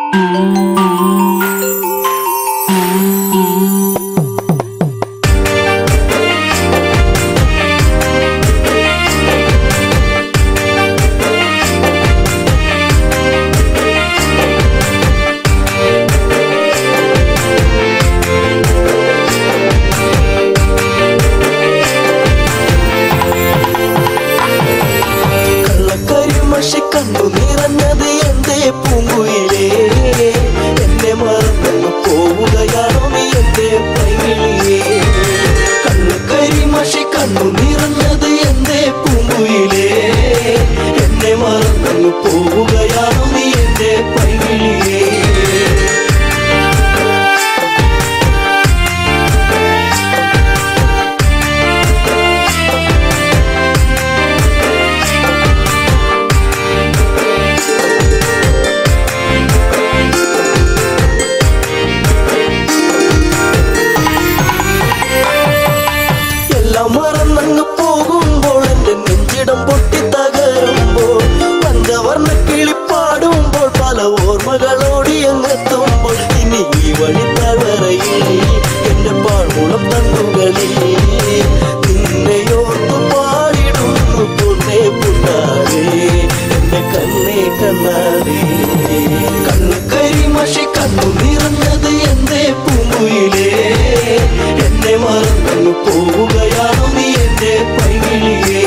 കള്ളക്കരിമഷി കണ്ടു നിറഞ്ഞത് എന്റെ പൂങ്കുയിലേ എന്നെ മറന്നു പോവുകയാണോ നീ എന്റെ പൈകിളിയേ കള്ളക്കരിമഷി കണ്ടു നിറഞ്ഞത് എന്റെ പൂങ്കുയിലേ എന്നെ മറന്നു പോവുകയാണോ നീ എന്റെ പൈകിളിയേ എല്ലാം മറന്നങ്ങ് പോകുമ്പോൾ എന്റെ നെഞ്ചിടം പൊട്ടി തകരുമ്പോൾ പഞ്ചവർണ്ണ കിളിപ്പാടുമ്പോൾ പല ഓർമ്മകളോടി അങ്ങെത്തുമ്പോൾ ഇനി ഈ വഴി തളറയിൽ എന്റെ പാഴ്മുളം തന്നുകളിൽ നിന്നെയോർത്ത് പാടിടുന്നു പൊന്നേ പുണ്ണാരേ എന്റെ കണ്ണേ കണ്ണാരേ കണ്ണു കരിമഷി കണ്ണു നിറഞ്ഞത് എന്റെ പൂങ്കുയിലേ എന്നെ മറന്നു പോവുകയാണോ നീ എന്റെ പൈകിളിയേ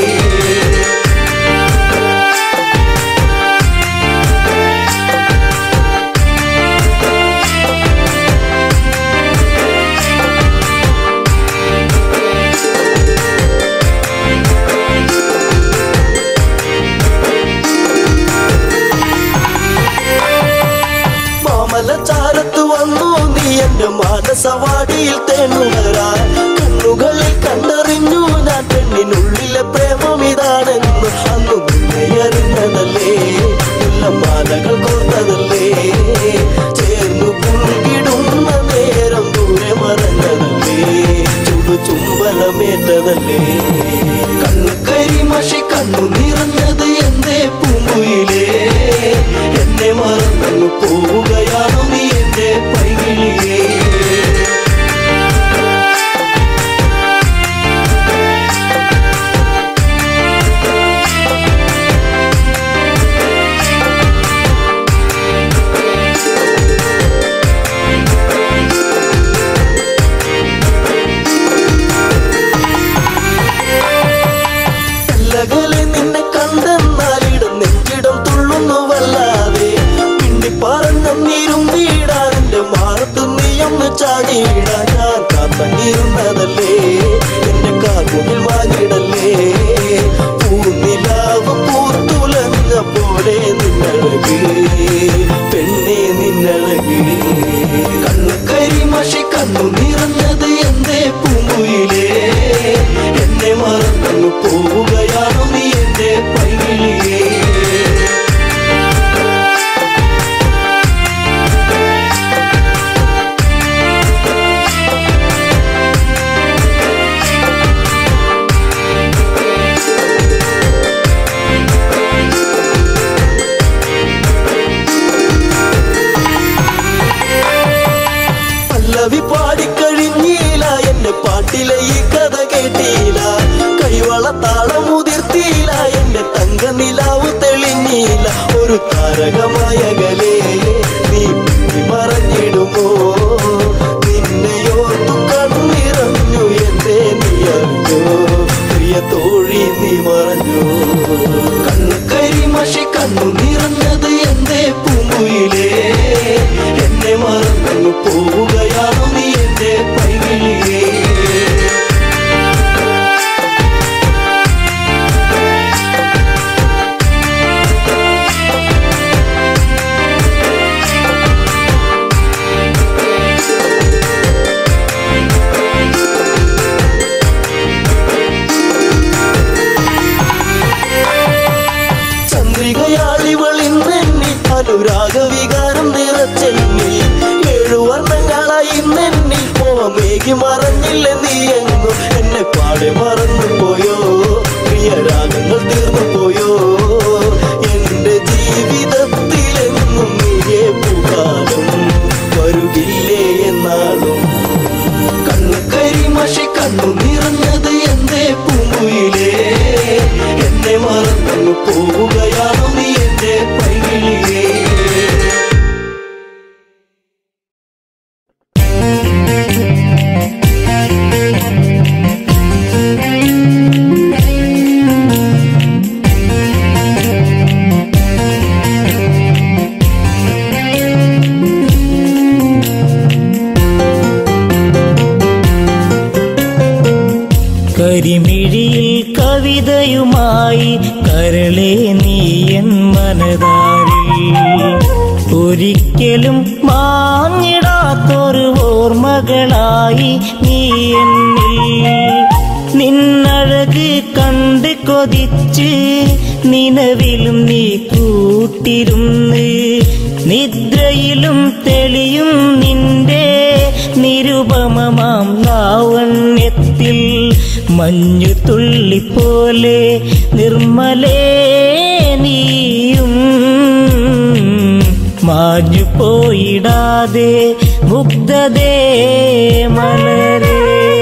മാമല ചാരത്ത് വന്നു നീ എന്റെ മാനസവാടിയിൽ തേണുണരാൻ കണ്ണുകളിൽ കണ്ടറിഞ്ഞു ഞാൻ പെണ്ണിനുള്ളിലെ പ്രേമം ഇതാണെന്ന് അന്നു നിന്നെ അറിഞ്ഞതല്ലേ മാലകൾ കോർത്തതല്ലേ ചേർന്നു പുൽകിടുന്ന നേരം ദൂരെ മറഞ്ഞതല്ലേ ചുടു ചുംബനമേറ്റതല്ലേ കണ്ണു കരിമഷി കണ്ണു നിറഞ്ഞത് എന്റെ പൂങ്കുയിലേ എന്നെ മറന്നു പോവുകയാണോ നീ എന്റെ പൈകിളിയേ അല്ലകലെ നിന്നെ കണ്ടെന്നാലിടം നെഞ്ചിടം തുള്ളുന്നു വല്ലാതെ പിണ്ടി പറഞ്ഞിരും വീടാൻ എന്റെ മാറത്ത് നീയൊന്ന് ചാടിയിടാൻ ഞാൻ കാത്തങ്ങിരുന്നതല്ലേ എന്റെ കാർമുകിൽ വാങ്ങിടല്ലേ പൂനിലാവ് പൂത്തുലഞ്ഞ പോലെ നിന്നഴക് പെണ്ണെ നിന്നഴക് കണ്ണു കരിമഷി കണ്ണു നിറഞ്ഞത് എന്റെ പൂങ്കുയിലേ എന്നെ മറന്നു പോവുകയാണോ നീ എന്റെ പൈകിളിയേ പല്ലവി പാടിക്കഴിഞ്ഞീല എന്റെ പാട്ടിലെ ഈ കഥ കേട്ടീല കൈവള താളം ഉതിർത്തീല എന്റെ തങ്ക നിലാവ് തെളിഞ്ഞീല ഒരു താരകമായ ഗലേ നീ പിന്നി മറഞ്ഞിടുമോ നിന്നെയോർത്തു കണ്ണിറഞ്ഞു എന്റെ നീ അറിഞ്ഞോ പ്രിയ തോഴി നീ മറഞ്ഞു കണ്ണു കരിമഷി കണ്ണു നിറഞ്ഞത് എന്റെ പൂങ്കുയിലേ എന്നെ മറന്നു പോവുകയാണോ നീ എന്റെ പൈകിളിയേ ചന്ദ്രികയാളിവളിന്നെന്നി അനുരാഗവികാരം നിറച്ചെന്നി ഏഴു വർണ്ണങ്ങളായി നെന്നി മോഹമേകി മറഞ്ഞില്ല നീ എങ്ങും എന്നെ പാടെ മറന്നു പോയോ പ്രിയരാഗങ്ങൾ തീർന്നു പോയോ എന്റെ ജീവിതത്തിലെങ്ങും നീയെ പുകാ കരിമിഴിയിൽ കവിതയുമായി കരളെ നീയൻ മനതാരിൽ ഒരിക്കലും മാഞ്ഞിടാത്തൊരു ഓർമ്മകളായി നീ എന്നിൽ നിന്നഴക് കണ്ട് കൊതിച്ച് നിലവിലും നീ കൂട്ടിരുന്ന് നിദ്രയിലും തെളിയും നിന്റെ നിരുപമമാം ലാവണ്യത്തിൽ മഞ്ഞു തുള്ളി പോലെ നിർമ്മലേ നീയും മാഞ്ഞു പോയിടാതെ മുഗ്ധതേ മലരേ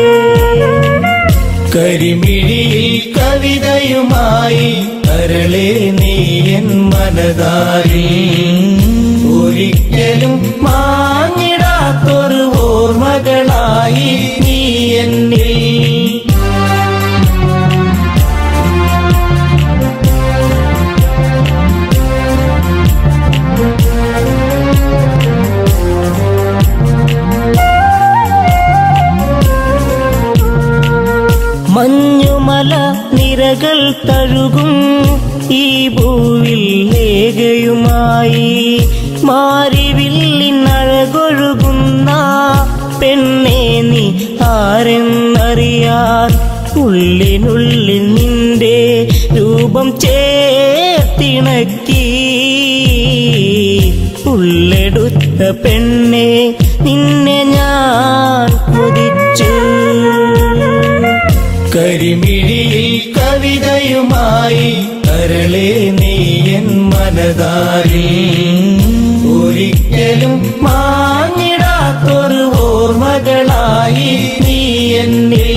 കരിമിഴിയിൽ കവിതയുമായി കരളെ നീയൻ മനതാരി ഒരിക്കലും മാഞ്ഞിടാത്തൊരു ഓർമ്മകളായി നീ എന്നിൽ മഞ്ഞുമല നിരകൾ തഴുകും ഈ ഭൂവിൽ ലേഖയുമായി മാരിവില്ലിനഴകൊഴുകുന്ന പെണ്ണെ നീ ആരെന്നറിയാൻ ഉള്ളിനുള്ളിൽ നിന്റെ രൂപം ചേർത്തിണക്കി ഉള്ളെടുത്ത പെണ്ണെ നിന്നെ ഞാൻ കൊതിച്ചു കരിമിഴിയിൽ കവിതയുമായി കരളെ നീയൻ മനതാരി ഒരിക്കലും മാഞ്ഞിടാത്തൊരു ഓർമ്മകളായി നീ എന്നിൽ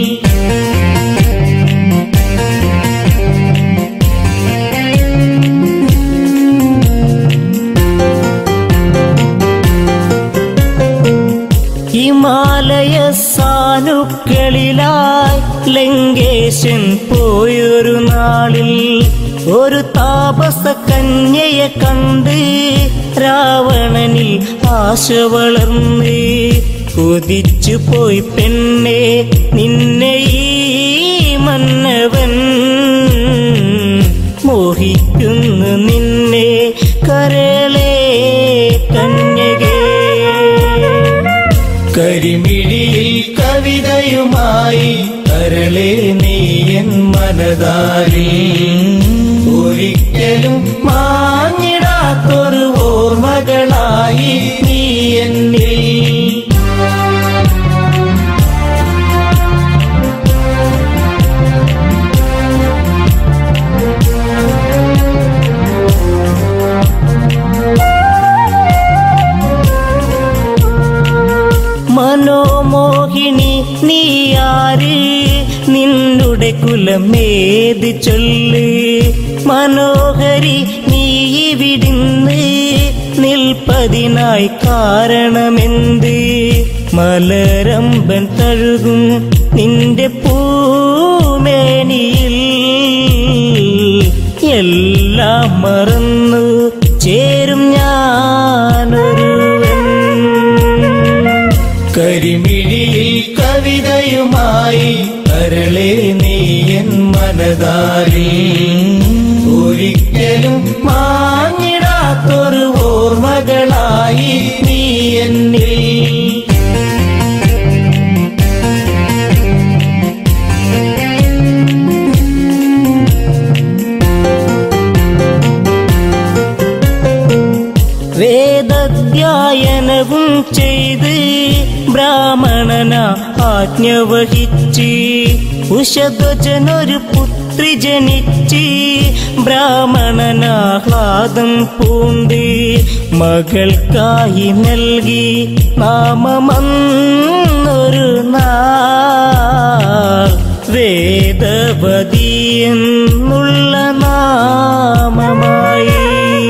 ഹിമാലയ സാനുക്കളിലായി ലങ്കേശൻ പോയൊരു നാളിൽ ഒരു താപസ കന്യയെ കണ്ട് രാവണനിൽ ആശ വളർന്ന് കൊതിച്ചു പോയി പെണ്ണെ നിന്നെ ഈ മന്നവൻ മോഹിക്കുന്നു നിന്നെ കരളേ കന്യകേ കരിമിഴിയിൽ കവിതയുമായി കരളെ നീയൻ മനതാരി ഒരിക്കലും മാഞ്ഞിടാത്തൊരു ഓർമ്മകളായി നീ എന്നിൽ മനോമോഹിനി നീയാര് നിന്നുടെ കുലമേത് ചൊല്ല് മനോഹരി നീ വിടിന്ന് നിൽപ്പതിനായി കാരണമെന്ത് മലരമ്പൻ തഴുകും നിന്റെ പൂമേനിയിൽ എല്ലാം മറന്നു ചേരും ഞാനൊരുവൻ കരിമിഴിയിൽ കവിതയുമായി കരളെ നീയൻ മനതാരി ഒരിക്കലും മാഞ്ഞിടാത്തൊരു ഓർമ്മകളായി നീ എന്നിൽ വേദധ്യായനവും ചെയ്ത് ബ്രാഹ്മണന ആജ്ഞ വഹിച്ച് ഉഷധ്വജനൊരു പുത്രി ജനിച്ച് ബ്രാഹ്മണനാഹ്ലാദം പൂണ്ട് മകൾക്കായി നൽകി നാമമന്നൊരു നാൾ വേദവതി എന്നുള്ള നാമമായി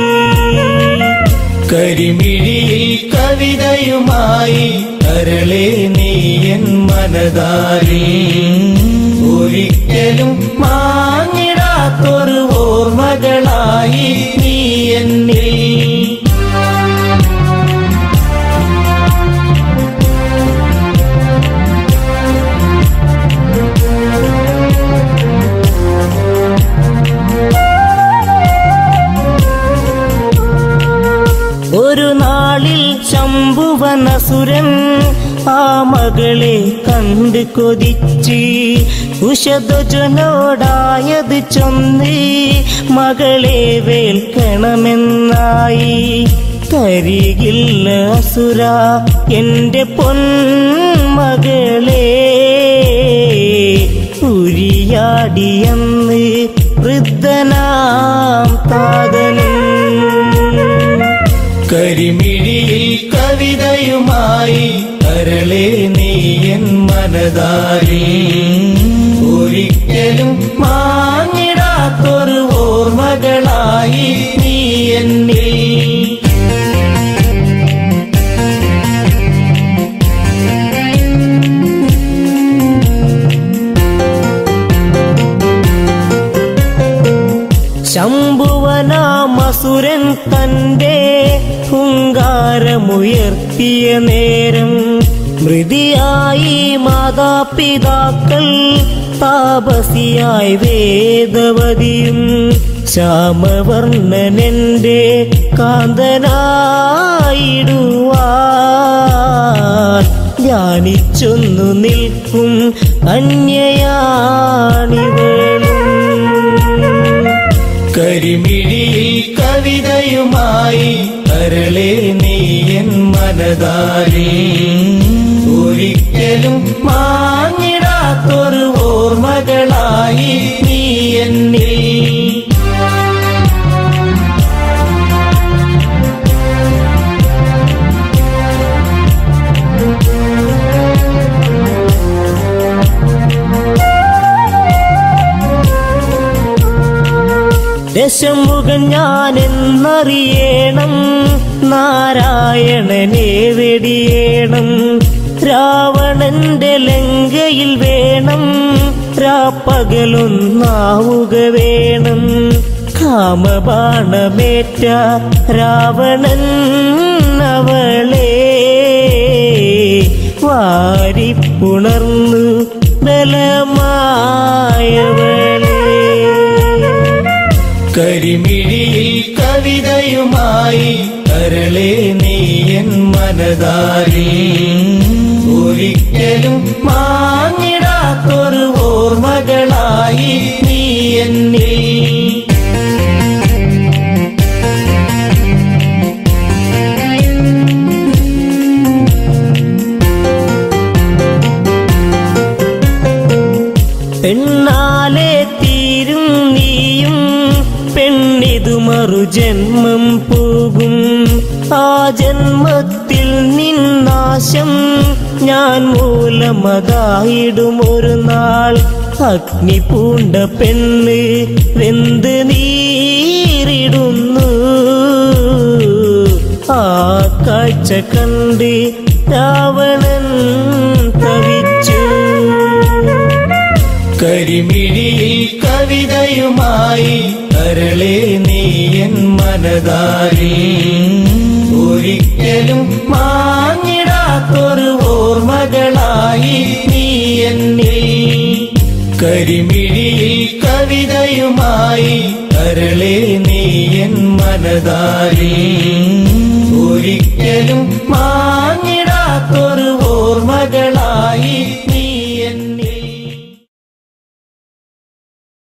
കരിമിഴിയിൽ കവിതയുമായി കരളെ നീയൻ മനതാരി ഒരിക്കലും മാഞ്ഞിടാത്തൊരു ഓർമ്മകളായി നീ എന്നിൽ നാളിൽ ശംഭുവനസുരൻ ആ മകളെ കണ്ട് കൊതിച്ച് കുശധ്വജനോടായത് ചൊന്ന് മകളെ വേൽക്കണമെന്നായി തരികില്ല അസുര എന്റെ പൊന്മകളെ ഉരിയാടിയെന്ന് വൃദ്ധനാം താതനും കരിമിഴിയിൽ കവിതയുമായി കരളെ നീയൻ മനതാരി ഒരിക്കലും മാങ്ങിടാത്തൊരു ഓർമ്മകളായി നീ എന്നിൽ ശംഭുവനാമസുരൻ തന്റെ ഹുങ്കാരമുയർത്തിയ നേരം മൃതിയായി മാതാപിതാക്കൾ താപസിയായി വേദവതിയും ശ്യാമവർണ്ണനെന്റെ കാന്തനായിടുവാൻ ധ്യാനിച്ചൊന്നു നിൽക്കും കന്യയാണിവളും കരിമിഴിയിൽ കവിതയുമായി കരളെ നീയൻ മനതാരി ഒരിക്കലും മാങ്ങിടാത്തൊരു ഓർമ്മകളായി നീ എന്നിൽ ദശമുഖൻ ഞാൻ എന്നറിയണം നാരായണനെ വെടിയേണം രാവണന്റെ ലങ്കയിൽ വേണം രാപ്പകലൊന്നാവുക വേണം കാമബാണമേറ്റ രാവണൻ അവളെ വാരിപ്പുണർന്നു ബലമായവളെ കരിമിഴിയിൽ കവിതയുമായി കരളെ നീയൻ മനതാരി ഒരിക്കലും മാങ്ങിടാത്തൊരു ഓർമ്മകളായി നീ എന്നിൽ പെണ്ണാലെ തീരും നീയും പെണ്ണിതു മറുജന്മം പോകും ആ ജന്മത്തിൽ നിന്നാശം ഞാൻ മൂലമതായിടും ഒരു നാൾ അഗ്നി പൂണ്ട പെണ്ണ് വെന്ത് നീറിടുന്നു ആ കാഴ്ച കണ്ട് രാവണൻ തവിച്ചു കരിമിഴിയിൽ കവിതയുമായി കരളെ നീയൻ മനതാരി ഒരിക്കലും മാങ്ങിടാത്തൊരു ഓർമ്മകളായി നീ എന്നിൽ കരിമിഴിയിൽ കവിതയുമായി കരളെ നീയൻ മനതാരി ഒരിക്കലും മാങ്ങിടാത്തൊരു ഓർമ്മകളായി